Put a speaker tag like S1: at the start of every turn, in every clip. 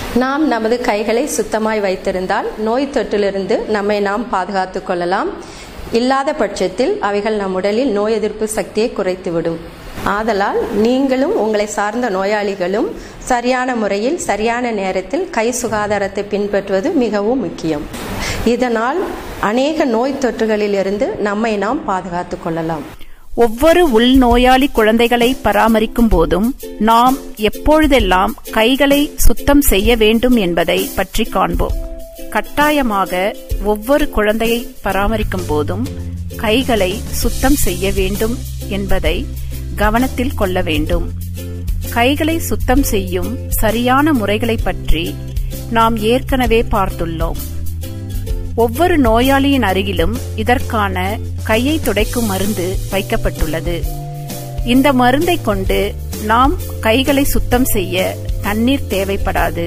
S1: நாம் நமது கைகளை சுத்தமாய் வைத்திருந்தால் நோய் தொற்றிலிருந்து நம்மை நாம் பாதுகாத்துக் கொள்ளலாம் இல்லாத பட்சத்தில் அவைகள் நம் உடலில் நோய் எதிர்ப்பு சக்தியை குறைத்துவிடும் ஆதலால் நீங்களும் உங்களை சார்ந்த நோயாளிகளும் சரியான முறையில் சரியான நேரத்தில் கை சுகாதாரத்தை பின்பற்றுவது மிகவும் முக்கியம் இதனால் அநேக நோய் தொற்றுகளிலிருந்து நம்மை நாம் பாதுகாத்துக் கொள்ளலாம்
S2: ஒவ்வொரு உள்நோயாளி குழந்தைகளை பராமரிக்கும் போதும் நாம் எப்பொழுதெல்லாம் கைகளை சுத்தம் செய்ய வேண்டும் என்பதை பற்றி காண்போம் கட்டாயமாக ஒவ்வொரு குழந்தையை பராமரிக்கும் போதும் கைகளை சுத்தம் செய்ய வேண்டும் என்பதை கவனத்தில் கொள்ள வேண்டும் கைகளை சுத்தம் செய்யும் சரியான முறைகளை பற்றி நாம் ஏற்கனவே பார்த்துள்ளோம் ஒவ்வொரு நோயாளியின் அருகிலும் இதற்கான கையை துடைக்கும் மருந்து வைக்கப்பட்டுள்ளது இந்த மருந்தை கொண்டு நாம் கைகளை சுத்தம் செய்ய தண்ணீர் தேவைப்படாது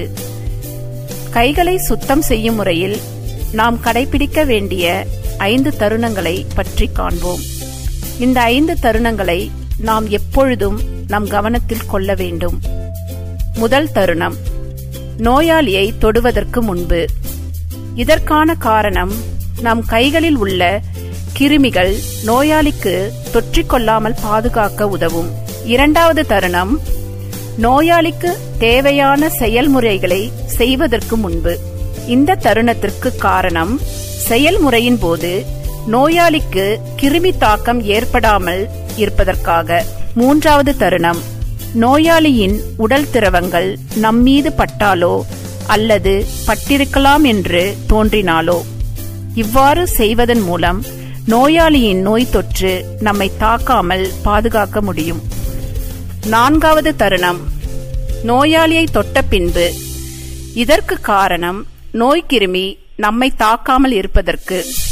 S2: கைகளை சுத்தம் செய்யும் முறையில் நாம் கடைபிடிக்க வேண்டிய ஐந்து தருணங்களை பற்றி காண்போம் இந்த ஐந்து தருணங்களை நாம் எப்பொழுதும் நம் கவனத்தில் கொள்ள வேண்டும் முதல் தருணம் நோயாளியை தொடுவதற்கு முன்பு இதற்கான காரணம் நம் கைகளில் உள்ள கிருமிகள் நோயாளிக்கு தொற்றிக்கொள்ளாமல் பாதுகாக்க உதவும் இரண்டாவது தருணம் நோயாளிக்கு தேவையான செயல்முறைகளை செய்வதற்கு முன்பு இந்த தருணத்திற்கு காரணம் செயல்முறையின் போது நோயாளிக்கு கிருமி தாக்கம் ஏற்படாமல் இருப்பதற்காக மூன்றாவது தருணம் நோயாளியின் உடல் திரவங்கள் நம்மீது பட்டாலோ அல்லது பட்டிருக்கலாம் என்று தோன்றினாலோ இவ்வாறு செய்வதன் மூலம் நோயாளியின் நோய் தொற்று நம்மை தாக்காமல் பாதுகாக்க முடியும் நான்காவது தருணம் நோயாளியை தொட்ட பின்பு இதற்கு காரணம் நோய்க்கிருமி நம்மை தாக்காமல் இருப்பதற்கு